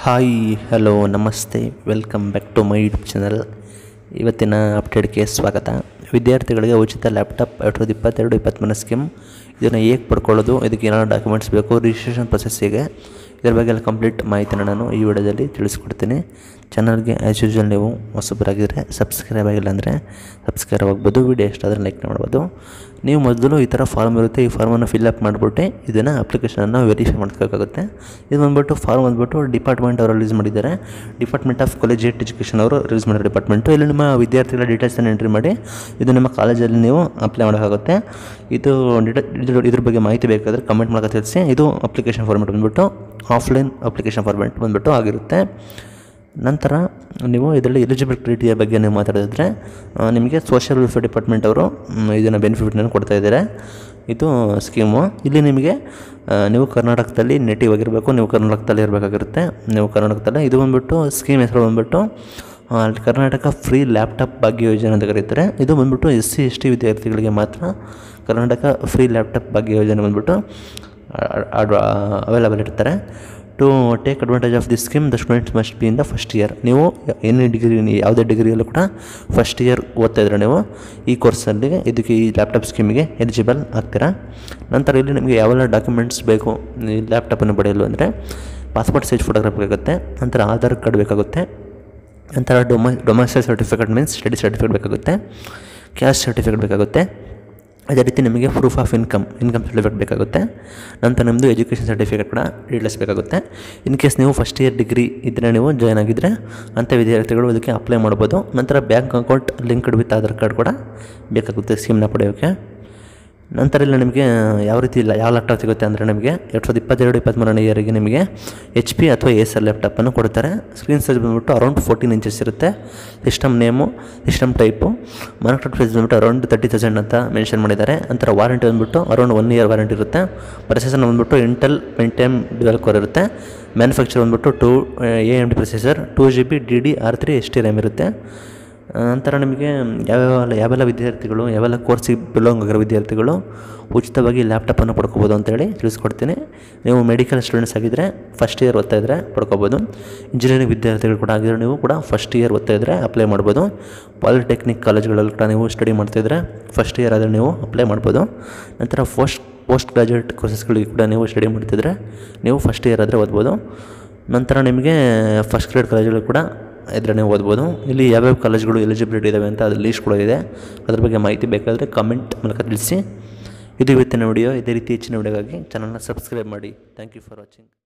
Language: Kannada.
ಹಾಯ್ ಹಲೋ ನಮಸ್ತೆ welcome back to my YouTube channel ಇವತ್ತಿನ ಅಪ್ಡೇಟ್ಗೆ ಸ್ವಾಗತ ವಿದ್ಯಾರ್ಥಿಗಳಿಗೆ ಉಚಿತ ಲ್ಯಾಪ್ಟಾಪ್ ಎರಡು ಸಾವಿರದ ಇಪ್ಪತ್ತೆರಡು ಇಪ್ಪತ್ತ್ಮೂರನೇ ಸ್ಕೀಮ್ ಇದನ್ನು ಹೇಗೆ ಪಡ್ಕೊಳ್ಳೋದು ಇದಕ್ಕೆ ಏನಾದ್ರು ಡಾಕ್ಯುಮೆಂಟ್ಸ್ ಬೇಕು ರಿಜಿಸ್ಟ್ರೇಷನ್ ಪ್ರೊಸೆಸ್ ಹೇಗೆ ಇದ್ರ ಬಗ್ಗೆ ಎಲ್ಲ ಕಂಪ್ಲೀಟ್ ಮಾಹಿತಿನ ನಾನು ಈ ವಿಡಿಯೋದಲ್ಲಿ ತಿಳಿಸ್ಕೊಡ್ತೀನಿ ಚಾನಲ್ಗೆ ಆ್ಯಸ್ ಯೂಶ್ವಲ್ ನೀವು ಹೊಸಬರಾಗಿದ್ದರೆ ಸಬ್ಸ್ಕ್ರೈಬ್ ಆಗಿಲ್ಲ ಅಂದರೆ ಸಬ್ಸ್ಕ್ರೈಬ್ ಆಗ್ಬೋದು ವಿಡಿಯೋ ಇಷ್ಟ ಆದರೆ ಲೈಕ್ ಮಾಡ್ಬೋದು ನೀವು ಮೊದಲು ಈ ಥರ ಫಾರ್ಮ್ ಇರುತ್ತೆ ಈ ಫಾರ್ಮನ್ನು ಫಿಲ್ಅಪ್ ಮಾಡಿಬಿಟ್ಟು ಇದನ್ನು ಅಪ್ಲಿಕೇಶನನ್ನು ವೆರಿಫೈ ಮಾಡ್ಕೋಬೇಕಾಗುತ್ತೆ ಇದು ಬಂದ್ಬಿಟ್ಟು ಫಾರ್ಮ್ ಬಂದ್ಬಿಟ್ಟು ಡಿಪಾರ್ಟ್ಮೆಂಟ್ ಅವರು ರಿಲೀಸ್ ಮಾಡಿದ್ದಾರೆ ಡಿಪಾರ್ಟ್ಮೆಂಟ್ ಆಫ್ ಕಾಲೇಜಿಯೇಟ್ ಎಜುಕೇಷನ್ ಅವರು ರಿಲೀಸ್ ಮಾಡಿರೋ ಡಿಪಾರ್ಟ್ಮೆಂಟು ಇಲ್ಲಿ ನಿಮ್ಮ ವಿದ್ಯಾರ್ಥಿಗಳ ಡೀಟೇಲ್ಸನ್ನು ಎಂಟ್ರಿ ಮಾಡಿ ಇದು ನಿಮ್ಮ ಕಾಲೇಜಲ್ಲಿ ನೀವು ಅಪ್ಲೈ ಮಾಡೋಕ್ಕಾಗುತ್ತೆ ಇದು ಡಿಟ- ಇದ್ರ- ಇದ್ರ ಬಗ್ಗೆ ಮಾಹಿತಿ ಬೇಕಾದರೆ ಕಮೆಂಟ್ ಮೂಲಕ ತಿಳಿಸಿ ಇದು ಅಪ್ಲಿಕೇಶನ್ ಫಾರ್ಮೆಟ್ ಬಂದ್ಬಿಟ್ಟು ಆಫ್ಲೈನ್ ಅಪ್ಲಿಕೇಶನ್ ಫಾರ್ಮೆಟ್ ಬಂದ್ಬಿಟ್ಟು ಆಗಿರುತ್ತೆ ನಂತರ ನೀವು ಇದರಲ್ಲಿ ಎಲಿಜಿಬಿಲಿಟಿಯ ಬಗ್ಗೆ ನೀವು ಮಾತಾಡಿದ್ರೆ ಆ, ನಿಮಗೆ ಸೋಷಿಯಲ್ ವೆಲ್ಫೇರ್ ಡಿಪಾರ್ಟ್ಮೆಂಟ್ ಅವರು ಇದನ್ನು ಬೆನಿಫಿಟ್ನ ಕೊಡ್ತಾ ಇದ್ದಾರೆ ಇದು ಸ್ಕೀಮು ಇಲ್ಲಿ ನಿಮಗೆ ಆ, ನೀವು ಕರ್ನಾಟಕದಲ್ಲಿ ನೆಟಿವ್ ಆಗಿರಬೇಕು ನೀವು ಕರ್ನಾಟಕದಲ್ಲಿ ಇರಬೇಕಾಗಿರುತ್ತೆ ನೀವು ಕರ್ನಾಟಕದಲ್ಲೇ ಇದು ಬಂದ್ಬಿಟ್ಟು ಸ್ಕೀಮ್ ಹೆಸರು ಬಂದ್ಬಿಟ್ಟು ಆ, ಅಲ್ಲಿ ಕರ್ನಾಟಕ ಫ್ರೀ ಲ್ಯಾಪ್ಟಾಪ್ ಭಾಗ್ಯ ಯೋಜನೆ ಅಂತ ಕರೀತಾರೆ ಇದು ಬಂದ್ಬಿಟ್ಟು ಎಸ್ ಸಿ ಎಸ್ ಟಿ ವಿದ್ಯಾರ್ಥಿಗಳಿಗೆ ಮಾತ್ರ ಕರ್ನಾಟಕ ಫ್ರೀ ಲ್ಯಾಪ್ಟಾಪ್ ಭಾಗ್ಯ ಯೋಜನೆ ಬಂದ್ಬಿಟ್ಟು ಅವೈಲಬಲ್ ಇರ್ತಾರೆ to take advantage of this scheme the students must be in the first year ನೀವು ಎನಿ ಡಿಗ್ರಿ ಯಾವುದೇ ಡಿಗ್ರಿಯಲ್ಲೂ ಕೂಡ ಫಸ್ಟ್ ಇಯರ್ ಓದ್ತಾ ಇದ್ರೆ ನೀವು ಈ ಕೋರ್ಸಲ್ಲಿ ಇದಕ್ಕೆ ಈ ಲ್ಯಾಪ್ಟಾಪ್ ಸ್ಕೀಮಿಗೆ ಎಲಿಜಿಬಲ್ ಆಗ್ತೀರಾ ನಂತರ ಇಲ್ಲಿ ನಿಮಗೆ ಯಾವೆಲ್ಲ ಡಾಕ್ಯುಮೆಂಟ್ಸ್ ಬೇಕು ಈ ಲ್ಯಾಪ್ಟಾಪನ್ನು ಪಡೆಯಲು ಅಂದರೆ ಪಾಸ್ಪೋರ್ಟ್ ಸೈಜ್ ಫೋಟೋಗ್ರಾಫ್ ಬೇಕಾಗುತ್ತೆ ನಂತರ ಆಧಾರ್ ಕಾರ್ಡ್ ಬೇಕಾಗುತ್ತೆ ನಂತರ ಡೊಮ domestic certificate means study certificate ಬೇಕಾಗುತ್ತೆ ಕ್ಯಾಸ್ಟ್ ಸರ್ಟಿಫಿಕೇಟ್ ಬೇಕಾಗುತ್ತೆ ಅದೇ ರೀತಿ ನಿಮಗೆ proof of income income certificate ಬೇಕಾಗುತ್ತೆ ನಂತರ ನಿಮ್ಮದು ಎಜುಕೇಷನ್ ಸರ್ಟಿಫಿಕೇಟ್ ಕೂಡ ಡೀಟೇಲ್ಸ್ ಬೇಕಾಗುತ್ತೆ ಇನ್ ಕೇಸ್ ನೀವು ಫಸ್ಟ್ ಇಯರ್ ಡಿಗ್ರಿ ಇದ್ದರೆ ನೀವು ಜಾಯ್ನ್ ಆಗಿದ್ದರೆ ಅಂಥ ವಿದ್ಯಾರ್ಥಿಗಳು ಇದಕ್ಕೆ ಅಪ್ಲೈ ಮಾಡ್ಬೋದು ನಂತರ bank account linked with Aadhaar card ಕೂಡ ಬೇಕಾಗುತ್ತೆ ಸ್ಕೀಮ್ನ ಪಡೆಯೋಕ್ಕೆ ನಂತರ ಇಲ್ಲಿ ನಿಮಗೆ ಯಾವ ರೀತಿ ಇಲ್ಲ ಯಾವ ಲ್ಯಾಪ್ಟಾಪ್ ಸಿಗುತ್ತೆ ಅಂದರೆ ನಿಮಗೆ ಎರಡು ಸಾವಿರದ ಇಪ್ಪತ್ತೆರಡು ಇಪ್ಪತ್ತ್ಮೂರನೇ ಇಯರಿಗೆ ನಿಮಗೆ ಎಚ್ ಪಿ ಅಥವಾ ಎಸ್ ಎಲ್ ಲ್ಯಾಪ್ಟಾಪನ್ನು ಕೊಡ್ತಾರೆ ಸ್ಕ್ರೀನ್ ಸೈಜ್ ಬಂದ್ಬಿಟ್ಟು ಅರೌಂಡ್ ಫೋರ್ಟೀನ್ ಇಂಚಸ್ ಇರುತ್ತೆ system name system type market price ಬಂದ್ಬಿಟ್ಟು ಅರೌಂಡ್ ತರ್ಟಿ ತೌಸಂಡ್ ಅಂತ ಮೆನ್ಷನ್ ಮಾಡಿದ್ದಾರೆ ನಂತರ ವಾರಂಟಿ ಬಂದ್ಬಿಟ್ಟು ಅರೌಂಡ್ ಒನ್ ಇಯರ್ ವಾರಂಟಿ ಇರುತ್ತೆ ಪ್ರೊಸೆಸರ್ ಬಂದ್ಬಿಟ್ಟು ಇಂಟೆಲ್ ಪೆಂಟೆಮ್ ಡ್ಯುವೆಲ್ ಕೋರ್ ಇರುತ್ತೆ ಮ್ಯಾನುಫ್ಯಾಕ್ಚರ್ ಬಂದ್ಬಿಟ್ಟು two A M D processor two G B D D R three S T RAM ಇರುತ್ತೆ ನಂತರ ನಿಮಗೆ ಯಾವ್ಯಾವ ಯಾವೆಲ್ಲ ವಿದ್ಯಾರ್ಥಿಗಳು ಯಾವೆಲ್ಲ ಕೋರ್ಸಿಗೆ ಬಿಲಾಂಗ್ ಆಗಿರೋ ವಿದ್ಯಾರ್ಥಿಗಳು ಉಚಿತವಾಗಿ ಲ್ಯಾಪ್ಟಾಪನ್ನು ಪಡ್ಕೋಬೋದು ಅಂತೇಳಿ ತಿಳಿಸ್ಕೊಡ್ತೀನಿ ನೀವು ಮೆಡಿಕಲ್ ಸ್ಟೂಡೆಂಟ್ಸ್ ಆಗಿದ್ದರೆ ಫಸ್ಟ್ ಇಯರ್ ಓದ್ತಾ ಇದ್ದರೆ ಪಡ್ಕೋಬೋದು ಇಂಜಿನಿಯರಿಂಗ್ ವಿದ್ಯಾರ್ಥಿಗಳು ಕೂಡ ಆಗಿದ್ರೆ ನೀವು ಕೂಡ ಫಸ್ಟ್ ಇಯರ್ ಓದ್ತಾ ಇದ್ದರೆ ಅಪ್ಲೈ ಮಾಡ್ಬೋದು ಪಾಲಿಟೆಕ್ನಿಕ್ ಕಾಲೇಜ್ಗಳಲ್ಲಿ ಕೂಡ ನೀವು ಸ್ಟಡಿ ಮಾಡ್ತಾಯಿದ್ರೆ ಫಸ್ಟ್ ಇಯರ್ ಆದರೆ ನೀವು ಅಪ್ಲೈ ಮಾಡ್ಬೋದು ನಂತರ ಫಸ್ಟ್ ಪೋಸ್ಟ್ ಗ್ರಾಜುಯೇಟ್ ಕೋರ್ಸಸ್ಗಳಿಗೆ ಕೂಡ ನೀವು ಸ್ಟಡಿ ಮಾಡ್ತಿದ್ರೆ ನೀವು ಫಸ್ಟ್ ಇಯರ್ ಆದರೆ ಓದ್ಬೋದು ನಂತರ ನಿಮಗೆ ಫಸ್ಟ್ ಗ್ರೇಡ್ ಕಾಲೇಜುಗಳು ಕೂಡ ಇದ್ರೆ ನೀವು ಓದ್ಬೋದು ಇಲ್ಲಿ ಯಾವ್ಯಾವ ಕಾಲೇಜ್ಗಳು ಎಲಿಜಿಬಿಲಿಟಿ ಇದ್ದಾವೆ ಅಂತ ಅದ್ರ ಲೀಸ್ಟ್ ಕೂಡ ಇದೆ ಅದ್ರ ಬಗ್ಗೆ ಮಾಹಿತಿ ಬೇಕಾದರೆ ಕಮೆಂಟ್ ಮೂಲಕ ತಿಳಿಸಿ ಇದು ಇವತ್ತಿನ ವಿಡಿಯೋ ಇದೇ ರೀತಿ ಹೆಚ್ಚಿನ ವಿಡಿಯೋಗಾಗಿ ಚಾನಲ್ನ ಸಬ್ಸ್ಕ್ರೈಬ್ ಮಾಡಿ ಥ್ಯಾಂಕ್ ಯು ಫಾರ್ ವಾಚಿಂಗ್